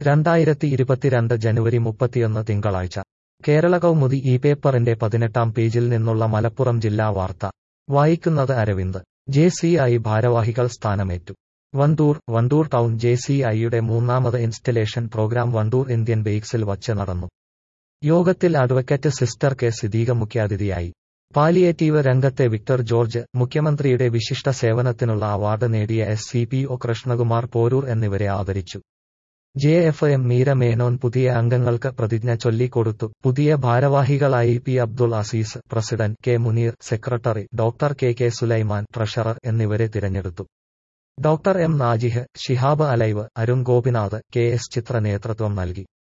രണ്ടായിരത്തി ഇരുപത്തിരണ്ട് ജനുവരി മുപ്പത്തിയൊന്ന് തിങ്കളാഴ്ച കേരള കൗമുദി ഈ പേപ്പറിന്റെ പതിനെട്ടാം പേജിൽ നിന്നുള്ള മലപ്പുറം ജില്ലാ വാർത്ത വായിക്കുന്നത് അരവിന്ദ് ജെ സി ഐ ഭാരവാഹികൾ സ്ഥാനമേറ്റു Wandoor Wandoor town J C ഐയുടെ മൂന്നാമത് ഇൻസ്റ്റലേഷൻ പ്രോഗ്രാം വണ്ടൂർ ഇന്ത്യൻ ബേക്സിൽ വച്ച് നടന്നു യോഗത്തിൽ അഡ്വക്കറ്റ് സിസ്റ്റർ കെ സിദ്ദീഖ മുഖ്യാതിഥിയായി പാലിയേറ്റീവ് രംഗത്തെ വിക്ടർ ജോർജ് മുഖ്യമന്ത്രിയുടെ വിശിഷ്ട സേവനത്തിനുള്ള അവാർഡ് നേടിയ S C P O Krishnakumar Poroor എന്നിവരെ ആദരിച്ചു J F M Meera Menon പുതിയ അംഗങ്ങൾക്ക് പ്രതിജ്ഞ ചൊല്ലിക്കൊടുത്തു പുതിയ ഭാരവാഹികളായി P Abdul Azeez president K Muneer secretary doctor K K Sulaiman treasurer എന്നിവരെ തിരഞ്ഞെടുത്തു doctor M Najih Shihab alive Arun Gopinath K S Chithra നേതൃത്വം നൽകി